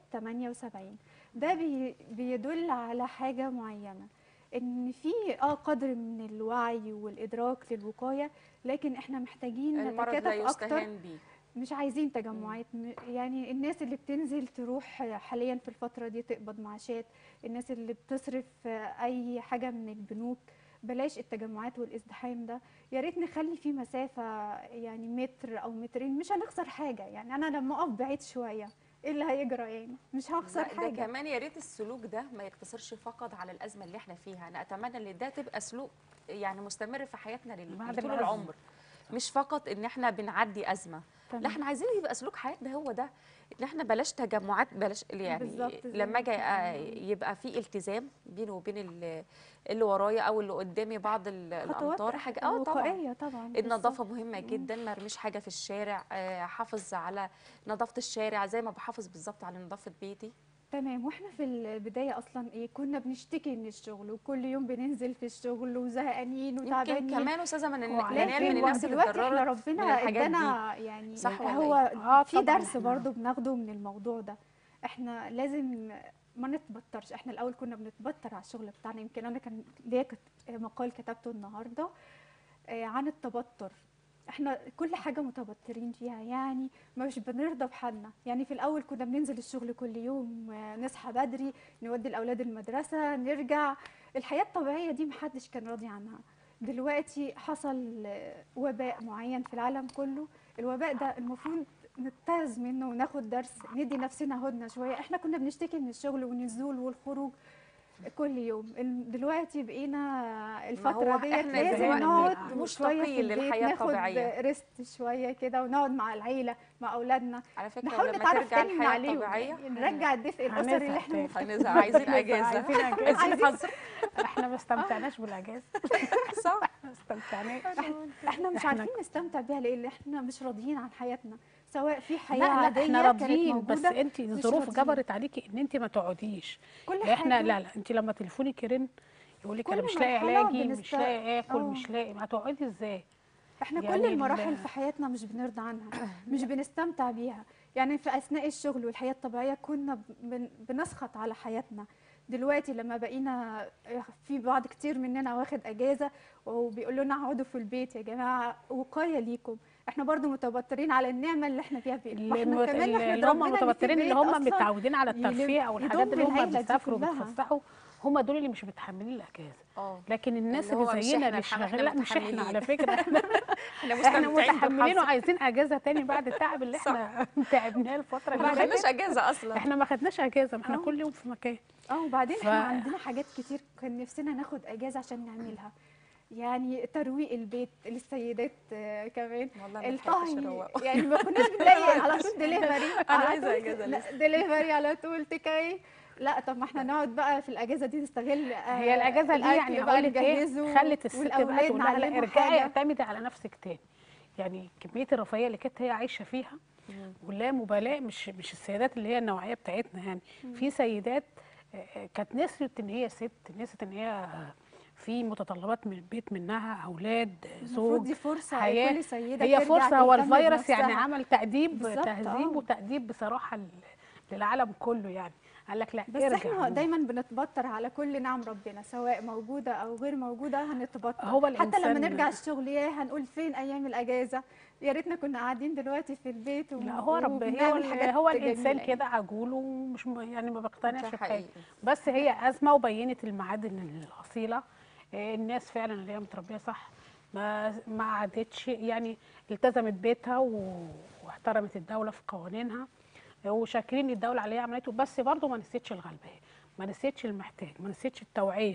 78 ده بي بيدل على حاجة معينة إن في اه قدر من الوعي والإدراك للوقاية لكن إحنا محتاجين المرض لا نتكاتف أكتر يستهان بيه مش عايزين تجمعات م- يعني الناس اللي بتنزل تروح حاليا في الفترة دي تقبض معاشات الناس اللي بتصرف أي حاجة من البنوك بلاش التجمعات والازدحام ده يا ريت نخلي في مسافة يعني متر أو مترين مش هنخسر حاجة يعني أنا لما أقف بعيد شوية إيه اللي هيجرى يعني مش هخسر ده, ده حاجة كمان يا ريت السلوك ده ما يقتصرش فقط على الازمه اللي احنا فيها انا اتمنى ان ده تبقى سلوك يعني مستمر في حياتنا لل- بعد طول الأزمة. العمر مش فقط ان احنا بنعدي ازمه تمام. لا احنا عايزين يبقى سلوك حياتنا هو ده ان احنا بلاش تجمعات بلاش يعني بالظبط زي لما ما اجي انت أ- يبقى في التزام بيني وبين ال- اللي ورايا او اللي قدامي بعض ال- خطوات الامطار حاجه اه طبعا وقائية طبعا النظافه مهمه جدا ما ارميش حاجه في الشارع آه، احافظ على نظافه الشارع زي ما بحافظ بالظبط على نظافه بيتي تمام واحنا في البدايه اصلا ايه كنا بنشتكي من الشغل وكل يوم بننزل في الشغل وزهقانين يمكن وتعبانين كمان استاذه من وعلى منال من لكن الناس اللي دلوقتي احنا اتضررت من ربنا الحاجات دي ادانا يعني صح ولا هو آه في طبعاً درس إحنا- برضو بناخده من الموضوع ده احنا لازم ما نتبطرش احنا الاول كنا بنتبطر على الشغل بتاعنا يمكن انا كان ليا كت- مقال كتبته النهارده آه، عن التبطر احنا كل حاجه متبطرين فيها يعني مش بنرضى بحالنا يعني في الاول كنا بننزل الشغل كل يوم آه، نصحى بدري نودي الاولاد المدرسه نرجع الحياه الطبيعيه دي محدش كان راضي عنها دلوقتي حصل آه، وباء معين في العالم كله الوباء ده المفروض نتعظ منه وناخد درس ندي نفسنا هدنه شويه احنا كنا بنشتكي من الشغل والنزول والخروج كل يوم ال- دلوقتي بقينا الفترة هو ديت إحنا لازم دلوقتي نقعد مشتاقين شوية في البيت للحياة ناخد الطبيعية. ريست شوية كده ونقعد مع العيلة مع أولادنا على فكره نحاول لما نتعرف ترجع تاني من الحياه عليهم الطبيعيه يعني نرجع الدفء الأسري اللي هنزهق احنا تاني. هنزهق عايزين اجازه عايزين أجازة. عايزين حظر احنا ما استمتعناش بالاجازه صح ما استمتعناش احنا مش إحنا- عارفين نستمتع بيها لان احنا مش راضيين عن حياتنا سواء في حياة لا لا عادية احنا كانت راضيين بس موجودة انت مش الظروف راضيين. جبرت عليكي ان انت ما تقعديش كل لا احنا حاجة لا لا انت لما تليفونك يرن يقول لك انا كل مش لاقي مرحلة علاجي بنست- مش لاقي اكل آه. مش لاقي ما تقعدي ازاي احنا كل يعني المراحل ال- في حياتنا مش بنرضى عنها مش بنستمتع بيها يعني في اثناء الشغل والحياه الطبيعيه كنا بن- بنسخط على حياتنا دلوقتي لما بقينا في بعض كتير مننا واخد اجازه وبيقول لنا اقعدوا في البيت يا جماعه وقايه ليكم احنا برضو متبطرين على النعمه اللي احنا فيها في اللي, احنا كمان اللي, نحمد اللي هم ربنا إن في متوترين اللي بيت هم أصلاً متعودين على يلم- الترفيه او الحاجات يضم اللي هم العيلة دي بيسافروا كلها. وبيتفسحوا هم دول اللي مش متحملين الاجازه اه لكن الناس اللي اللي, هو مش زينا إحنا اللي الحمد- إحنا شغاله لا مش احنا متحملين. على فكره احنا احنا احنا مستمتعين متحملين بالحظر. وعايزين اجازه تاني بعد التعب اللي احنا تعبناه الفتره ما اللي خدناش فاتت اجازه اصلا احنا ما خدناش اجازه ما احنا آه. كل يوم في مكان اه وبعدين ف- احنا عندنا حاجات كتير كان نفسنا ناخد اجازه عشان نعملها يعني ترويق البيت للسيدات آه، كمان والله ما لحقتش الطهي أروقه. يعني ما كناش بنلاقي على طول دليفري أنا عايزة أجازة لسه. دليفري على طول تكاي لا طب ما احنا نقعد بقى في الاجازه دي نستغل آه، هي الاجازه دي الأكل يعني بقى هقول لك ايه نجهزه خلت الست بقى والأولاد تقول لها لا نعلمهم ارجعي حاجة. اعتمدي على نفسك تاني يعني كميه الرفاهيه اللي كانت هي عايشه فيها ولا مبالاه مش مش السيدات اللي هي النوعيه بتاعتنا يعني في سيدات آه، آه، كانت نسيت ان هي ست نسيت ان هي في متطلبات من البيت منها اولاد آه، المفروض زوج دي فرصه حياه كل سيده هي ترجع فرصه هو تهتم الفيروس يعني بنفسها. عمل تأديب بالظبط، تهذيب آه. وتأديب بصراحه لل- للعالم كله يعني قال لك لا بس ارجع احنا عموما. دايما بنتبطر على كل نعم ربنا سواء موجوده او غير موجوده هنتبطر هو حتى لما الإنسان- نرجع الشغل ياه هنقول فين ايام الاجازه يا ريتنا كنا قاعدين دلوقتي في البيت لا هو رب هو, وبنعمل ال- حاجات هو الانسان جميلة كده عجول ومش م- يعني ما بقتنعش ده بحاجه حقيقي. بس هي ازمه وبينت المعادن الاصيله آه، الناس فعلا اللي هي متربيه صح ما ما عادتش يعني التزمت بيتها و- واحترمت الدوله في قوانينها آه، وشاكرين الدوله على اللي هي عملته بس برضه ما نسيتش الغلبان ما نسيتش المحتاج ما نسيتش التوعيه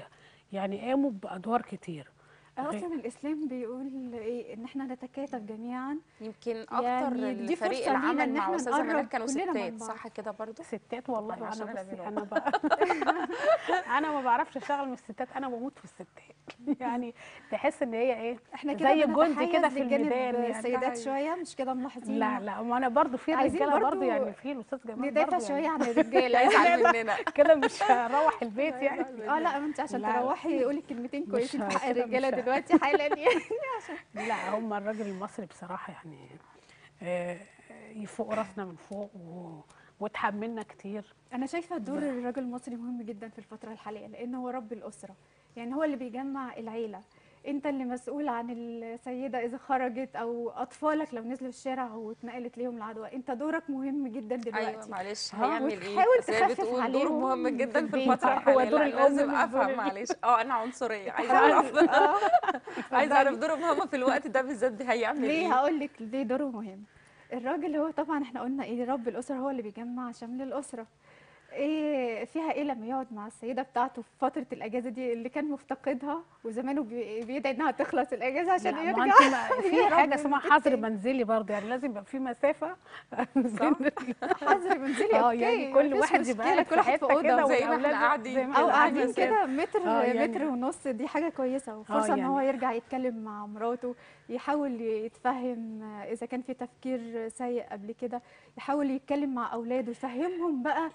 يعني قاموا بادوار كتير اصلا الاسلام بيقول ايه ان احنا نتكاتف جميعا يمكن اكتر يعني دي الفريق فرصة لينا العمل إن مع إحنا استاذه منال نقرب كانوا كلنا من ستات بعض. صح كده برضو ستات والله طبعاً وانا عشان بصي الأمين انا بقى انا ما بعرفش اشتغل من الستات انا بموت في الستات يعني تحس ان هي ايه احنا كده زي الجندي بنتحيز كده في لجانب الميدان يعني السيدات شويه مش كده ملاحظين لا لا ما انا برضو في عايزين رجاله برضو برضو يعني في الاستاذ جمال ندافع برضو شويه يعني عن الرجاله يزعل مننا كده مش هروح البيت يعني اه لا ما انت عشان لا، لا. تروحي قولي كلمتين مش كويسين في حق كده الرجاله مش ه- دلوقتي حالا يعني لا هم الراجل المصري بصراحه يعني آه، يفوق راسنا من فوق و... وتحملنا كتير انا شايفه دور الرجل المصري مهم جدا في الفتره الحاليه لان هو رب الاسره يعني هو اللي بيجمع العيله انت اللي مسؤول عن السيده اذا خرجت او اطفالك لو نزلوا الشارع واتنقلت ليهم العدوى انت دورك مهم جدا دلوقتي ايوه معلش اه، هيعمل ايه وتحاول بس هي تخفف بتقول دور عليهم مهم في جدا في البيت. الفتره هو الحاليه دور لا، الأم لازم مش دور افهم ال- معلش اه انا عنصريه عايزه اعرف اه عايزه اعرف دور ماما في الوقت ده بالذات هيعمل ليه ايه هقول لك ليه دوره مهم الراجل هو طبعا احنا قلنا ايه رب الاسره هو اللي بيجمع شمل الاسره ايه فيها ايه لما يقعد مع السيده بتاعته في فتره الاجازه دي اللي كان مفتقدها وزمانه بي- بيدعي انها تخلص الاجازه عشان لا، ما يرجع انت ما- في يهرب حاجه من اسمها البيت حظر تاني. منزلي برضه يعني لازم يبقى في مسافه حظر منزلي اه اوكي يعني كل مفيش واحد يبقى مشكلة، قاعد كل في واحد في حته اوضه كده زي ما احنا والأولاد قاعدين زي ما كده. او احنا قاعدين قاعدين كده متر اه يعني- متر ونص دي حاجه كويسه وفرصه ان يعني. هو يرجع يتكلم مع مراته يحاول يتفهم اذا كان في تفكير سيء قبل كده يحاول يتكلم مع اولاده يفهمهم بقى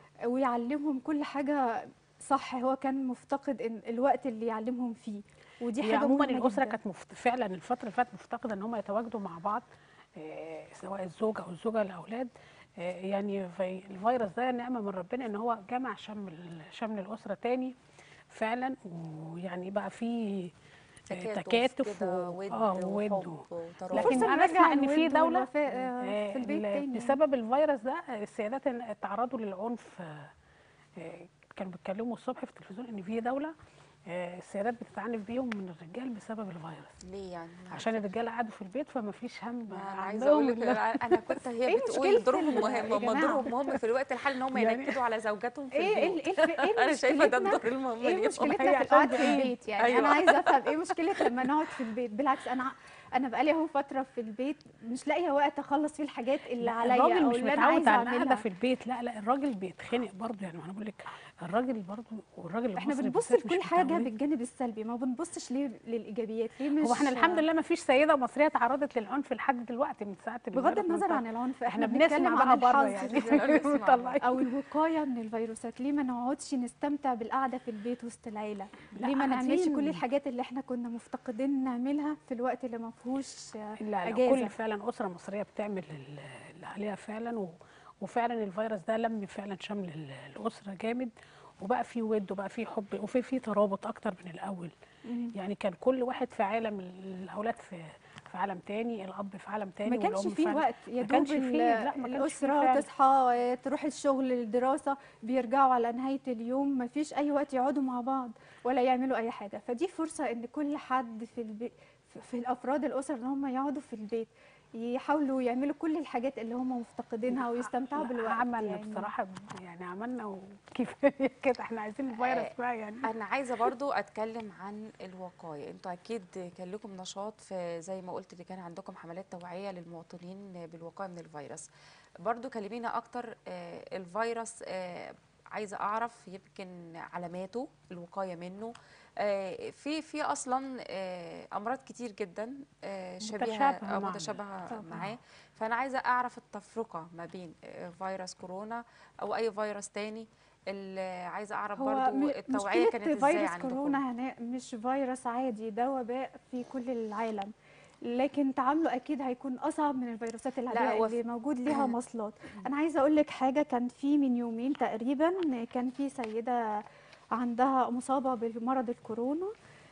ويعلمهم كل حاجه صح هو كان مفتقد إن الوقت اللي يعلمهم فيه ودي هي حاجه عموما مهمة الاسره جداً. كانت مفت... فعلا الفتره اللي فاتت مفتقده ان هم يتواجدوا مع بعض آه، سواء الزوج او الزوجه الاولاد آه، يعني في الفيروس ده نعمه من ربنا ان هو جمع شمل شمل الاسره تاني فعلا ويعني بقى في آه، تكاتف كده و- ود اه وحب ود وترابط. لكن فرصة انا نرجع اسمع ان في الود دوله والوفاء، آه، في البيت ال- تاني. بسبب الفيروس ده آه، السيدات ان- اتعرضوا للعنف آه، آه، كانوا بيتكلموا الصبح في التلفزيون ان في دوله آه، السيدات بتتعنف بيهم من الرجال بسبب الفيروس ليه يعني عشان الرجاله قعدوا في البيت فما فيش هم ما انا عايزه عندهم اقول لك إلا- انا كنت هي إيه بتقول مشكلة دورهم ال- مهم يا هم جماعة؟ دورهم مهم في الوقت الحالي ان هم يعني- ينكدوا على زوجاتهم في ايه البيت ال- ايه ايه انا شايفه ده مشكلتنا الدور المهم ايه ليهم مشكلتنا هي في عشان القعد في بعيد. البيت يعني أيوة. انا عايزه افهم ايه مشكله لما نقعد في البيت بالعكس انا انا بقالي اهو فتره في البيت مش لاقيه وقت اخلص فيه الحاجات اللي لا، عليا الراجل او مش اللي انا متعود عايزه على القعده اعملها في البيت لا لا الراجل بيتخنق برضه يعني انا بقول لك الراجل برضه والراجل احنا المصري بنبص بالذات مش لكل حاجه متعودين. بالجانب السلبي ما بنبصش ليه للايجابيات ليه مش هو احنا الحمد لله ما فيش سيده مصريه تعرضت للعنف لحد دلوقتي من ساعه بغض الفيروس ما النظر انتهى. عن العنف احنا احنا بنسمع بنتكلم بقى عن بره الحظ يعني بنسمع مطلعين. او الوقايه من الفيروسات ليه ما نقعدش نستمتع بالقعده في البيت وسط العيله لا، ليه ما نعملش قاعدين. كل الحاجات اللي احنا كنا مفتقدين نعملها في الوقت اللي ما فيهوش آه، لا لا اجازه كل فعلا اسره مصريه بتعمل ال- اللي عليها فعلا و... وفعلا الفيروس ده لم فعلا شمل ال- الاسره جامد وبقى في ود وبقى في حب وفي في ترابط اكتر من الاول يعني كان كل واحد في عالم الاولاد في في عالم تاني الاب في عالم تاني ما كانش والأم فيه في عالم- وقت يا ما دوب كانش ال- فيه لا ما كانش فيه الاسره فعلا. تصحى آه، تروح الشغل الدراسه بيرجعوا على نهايه اليوم ما فيش اي وقت يقعدوا مع بعض ولا يعملوا اي حاجه فدي فرصه ان كل حد في البيت في الافراد الاسره ان هم يقعدوا في البيت يحاولوا يعملوا كل الحاجات اللي هم مفتقدينها ويستمتعوا لا، بالوقت عملنا يعني. بصراحه يعني عملنا وكفايه كده احنا عايزين الفيروس بقى يعني انا عايزه برضو اتكلم عن الوقايه انتوا اكيد كان لكم نشاط في زي ما قلت اللي كان عندكم حملات توعيه للمواطنين بالوقايه من الفيروس برضو كلمينا اكتر آه، الفيروس آه، عايزه اعرف يمكن علاماته الوقايه منه آه، في في اصلا آه، امراض كتير جدا آه، شبيهه متشابهة أو معنا. متشابهه طبعاً. معاه فانا عايزه اعرف التفرقه ما بين آه، فيروس كورونا او اي فيروس تاني اللي عايزه اعرف هو برضو م- التوعيه مشكلة كانت ازاي فيروس عندكم كورونا هنا مش فيروس عادي ده وباء في كل العالم لكن تعامله اكيد هيكون اصعب من الفيروسات العاديه هو اللي موجود ليها مصلات انا عايزه اقول لك حاجه كان في من يومين تقريبا كان في سيده عندها مصابه بمرض الكورونا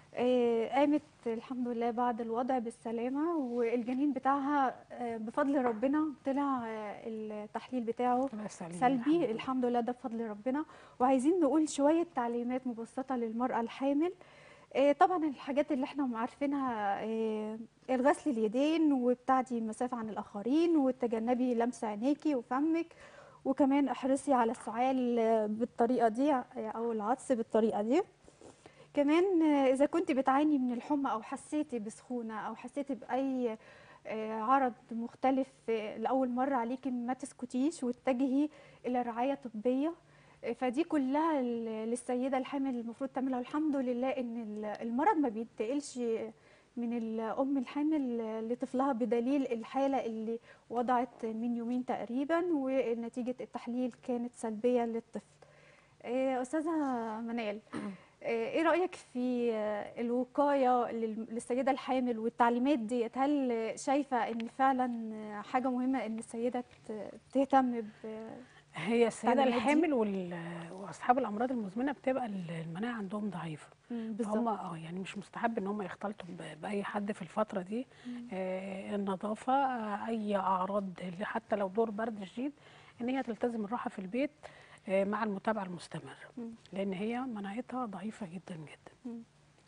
آه، قامت الحمد لله بعد الوضع بالسلامه والجنين بتاعها آه، بفضل ربنا طلع آه، التحليل بتاعه الله يسلمك. سلبي الحمد لله ده بفضل ربنا وعايزين نقول شويه تعليمات مبسطه للمراه الحامل آه، طبعا الحاجات اللي احنا عارفينها آه، الغسل اليدين وابتعدي مسافه عن الاخرين وتجنبي لمس عينيكي وفمك وكمان احرصي على السعال آه، بالطريقه دي آه، او العطس بالطريقه دي كمان آه، اذا كنت بتعاني من الحمى او حسيتي بسخونه او حسيتي باي آه، عرض مختلف آه، لاول مره عليكي ما تسكتيش واتجهي الى رعايه طبيه آه، فدي كلها ل- للسيده الحامل المفروض تعملها والحمد لله ان ال- المرض ما بينتقلش من الام الحامل لطفلها بدليل الحاله اللي وضعت من يومين تقريبا ونتيجه التحليل كانت سلبيه للطفل آه، استاذه منال آه، ايه رايك في آه، الوقايه لل- للسيده الحامل والتعليمات ديت هل شايفه ان فعلا آه، حاجه مهمه ان السيده ت- تهتم ب هي السيده التعليمات دي؟ الحامل وال- واصحاب الامراض المزمنه بتبقى المناعه عندهم ضعيفه مم، هم بالظبط اه يعني مش مستحب ان هم يختلطوا ب- باي حد في الفتره دي آه النظافه آه اي اعراض اللي حتى لو دور برد شديد ان هي تلتزم الراحه في البيت آه مع المتابعه المستمره مم. لان هي مناعتها ضعيفه جدا جدا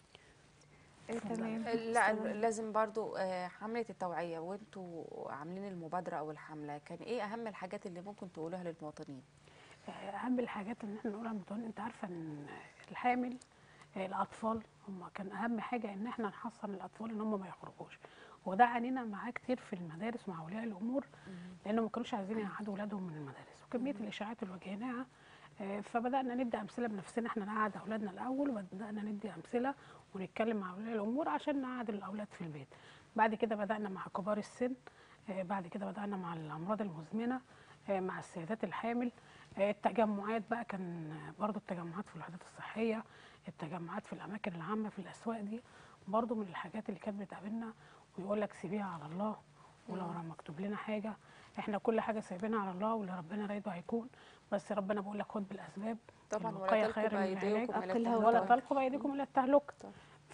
آه، تمام لا أستاذة منال. لازم برضو آه، حملة التوعية وانتوا عاملين المبادرة أو الحملة كان ايه أهم الحاجات اللي ممكن تقولوها للمواطنين؟ اهم الحاجات ان احنا نقولها للمواطنين انت عارفه ان الحامل آه، الاطفال هم كان اهم حاجه ان احنا نحصن الاطفال ان هم ما يخرجوش وده عانينا معاه كتير في المدارس مع اولياء الامور لانه ما كانوش عايزين يقعدوا اولادهم من المدارس وكميه الاشاعات اللي واجهناها آه، فبدانا ندي امثله بنفسنا احنا نقعد اولادنا الاول وبدانا ندي امثله ونتكلم مع اولياء الامور عشان نقعد الاولاد في البيت بعد كده بدانا مع كبار السن آه، بعد كده بدانا مع الامراض المزمنه آه، مع السيدات الحامل آه، التجمعات بقى كان برضو التجمعات في الوحدات الصحيه التجمعات في الاماكن العامه في الاسواق دي برضو من الحاجات اللي كانت بتقابلنا ويقول لك سيبيها على الله ولو مكتوب لنا حاجه احنا كل حاجه سايبينها على الله واللي ربنا رايده هيكون بس ربنا بيقول لك خد بالاسباب طبعا الوقاية ولا خير تلقوا من العلاج. بأيديكم إلى أقلها التهلكة. ولا طبعاً. تلقوا بايديكم الى التهلكه طبعاً.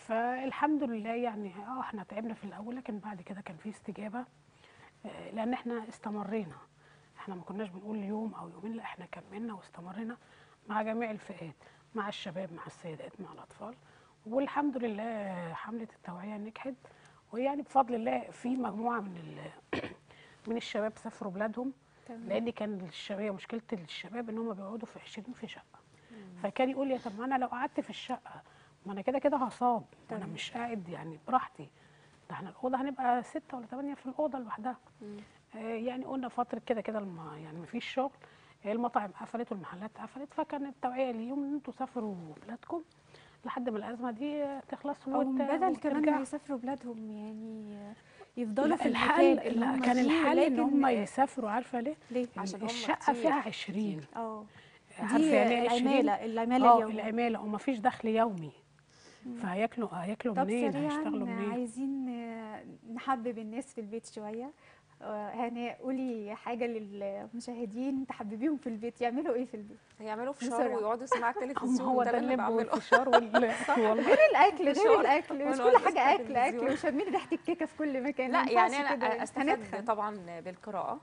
فالحمد لله يعني اه احنا تعبنا في الاول لكن بعد كده كان في استجابه آه، لان احنا استمرينا احنا ما كناش بنقول يوم او يومين لا احنا كملنا واستمرينا مع جميع الفئات مع الشباب مع السيدات مع الاطفال والحمد لله حمله التوعيه نجحت ويعني بفضل الله في مجموعه من ال- من الشباب سافروا بلادهم تمام. لان كان الشباب مشكله الشباب ان هم بيقعدوا في 20 في شقه فكان يقول لي طب ما انا لو قعدت في الشقه ما انا كده كده هصاب وانا تمام. مش قاعد يعني براحتي ده احنا الاوضه هنبقى سته ولا ثمانيه في الاوضه لوحدها آه يعني قلنا فتره كده كده الم- يعني ما فيش شغل المطاعم قفلت والمحلات قفلت فكان التوعيه ليهم ان انتوا سافروا بلادكم لحد ما الازمه دي تخلص او وت- بدل كمان ما وترجعوا. يسافروا بلادهم يعني يفضلوا لا في الحل المكان اللي لا هم كان فيه، الحل ان ولكن- هم يسافروا عارفه ليه؟ ليه؟ عشان هم الشقه كتير. فيها 20 اه عارفه دي يعني ايه 20 العماله العماله اه اليوميه العماله ومفيش دخل يومي فهياكلوا هياكلوا طب منين سريعا هيشتغلوا منين عايزين آه، نحبب الناس في البيت شويه آه، هناء قولي حاجه للمشاهدين تحببيهم في البيت يعملوا ايه في البيت هيعملوا فشار بسرعة. ويقعدوا يسمعوا هم التلفزيون هو ده ده اللي أنا اللب بعمله والفشار وال والله غير الاكل غير فشار الاكل مش ونقعد كل حاجه اكل نستخدم اكل وشامين ريحه الكيكه في كل مكان ما لا يعني ينفعش كده، انا استفاد هنتخن. طبعا بالقراءه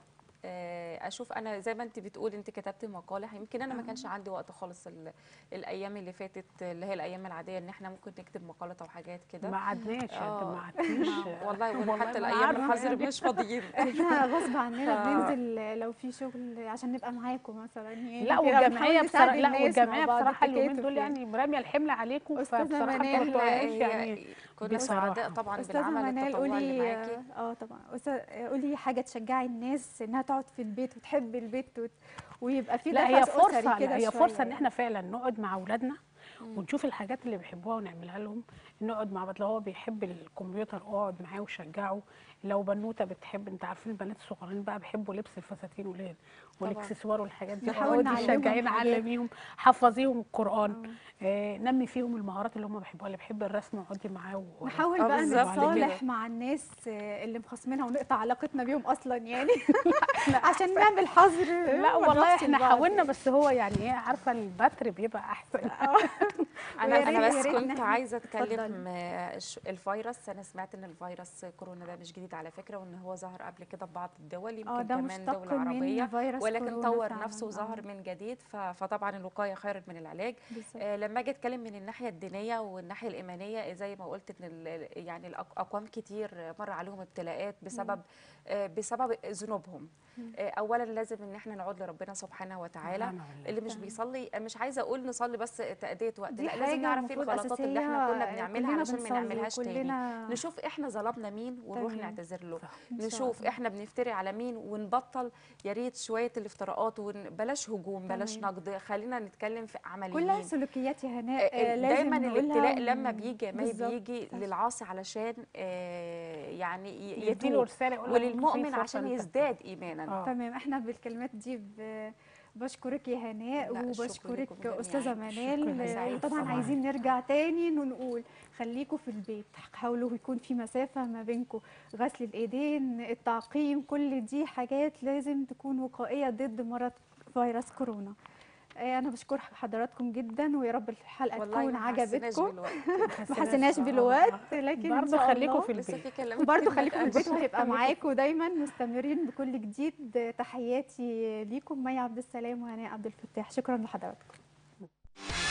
آه، اشوف انا زي ما انت بتقولي انت كتبتي مقاله يمكن انا ما كانش عندي وقت خالص ال- الايام اللي فاتت اللي هي الايام العاديه ان احنا ممكن نكتب مقاله او حاجات كده ما عدناش آه. ما عدتيش والله والله حتى ما الايام عارفة الحظر يعني. مش فاضيين احنا غصب عننا ف- بننزل لو في شغل عشان نبقى معاكم مثلا يعني لا كده والجمعيه بنحاول نساعد بصراحه لا الناس مع والجمعيه بعض بصراحه اليومين التكاتف دول يعني راميه الحمل عليكم أستاذة فبصراحه منال، ما بتوعيش هي- يعني كنا بصراحة. سعداء طبعا استاذه بالعمل منال التطوعي اللي قولي معاكي اه طبعا أستاذ- قولي حاجه تشجعي الناس انها تقعد في البيت وتحب البيت وت... ويبقى في لا نفس هي أسري فرصه كده لا هي شوية فرصه ان يعني. احنا فعلا نقعد مع اولادنا ونشوف الحاجات اللي بيحبوها ونعملها لهم نقعد مع بعض لو هو بيحب الكمبيوتر اقعد معاه وشجعه لو بنوته بتحب انت عارفين البنات الصغيرين بقى بيحبوا لبس الفساتين ولاد والاكسسوار والحاجات دي نحاول اقعدي نعلمهم شجعين حاجات. علميهم حفظيهم القران آه نمي فيهم المهارات اللي هم بيحبوها اللي بيحب الرسم اقعدي معاه و... نحاول آه بقى بالظبط نتصالح كده. مع الناس آه، اللي مخاصمينها ونقطع علاقتنا بيهم اصلا يعني عشان نعمل حظر لا ما والله نروحش احنا لبعض. حاولنا بس هو يعني ايه عارفه البتر بيبقى احسن انا ويا انا ريت- بس يا ريت كنت نحن- عايزه اتفضلي. اتكلم آه، الش- الفيروس انا سمعت ان الفيروس كورونا ده مش جديد جديد على فكره وان هو ظهر قبل كده في بعض الدول اه يمكن ده كمان مشتق دول عربيه من فيروس ولكن كورونا طور فعلاً. نفسه آه، وظهر من جديد ف- فطبعا الوقايه خير من العلاج بالظبط. آه، لما اجي اتكلم من الناحيه الدينيه والناحيه الايمانيه زي ما قلت ان ال- يعني الأق- اقوام كتير مر عليهم ابتلاءات بسبب آه، بسبب ذنوبهم آه، اولا لازم ان احنا نعود لربنا سبحانه وتعالى نعم بالله. اللي مش تمام. بيصلي مش عايزه اقول نصلي بس تاديه وقت دي لا حاجة لازم نعرف ايه المفروض الغلطات اللي احنا أساسية، كنا بنعملها كلنا علشان ما بنصلي نعملهاش تاني وكلنا- نشوف احنا ظلمنا مين ونروح تمام. نعتذر له صح. إن شاء نشوف الله. احنا بنفتري على مين ونبطل يا ريت شويه الافتراءات وبلاش هجوم بلاش تمام. نقد خلينا نتكلم في عمليين كلها سلوكيات يا هناء آه، آه، لازم دايما نقولها الابتلاء ون- لما بيجي ما بالظبط. بيجي للعاصي علشان آه، يعني ي- يديله يتوب رسالة يقول له وللمؤمن في فرصة عشان إن أنت يزداد ايمانا آه. تمام احنا بالكلمات دي ب... بشكرك يا هناء لا، الشكر وبشكرك لكم جميعاً. استاذه شكراً منال سعيد وطبعا طبعاً. عايزين نرجع تاني ونقول خليكم في البيت حاولوا يكون في مسافه ما بينكم غسل الايدين التعقيم كل دي حاجات لازم تكون وقائيه ضد مرض فيروس كورونا آه، انا بشكر حضراتكم جدا ويا رب الحلقه والله تكون ما حسيناش عجبتكم بالوقت ما حسيناش آه. بالوقت لكن إن برضه شاء خليكم الله في لسه البيت في كلام وبرضه كتير ما خليكم في البيت اتقالش. وهيبقى معاكم دايما مستمرين بكل جديد تحياتي ليكم مي عبد السلام وهناء عبد الفتاح شكرا لحضراتكم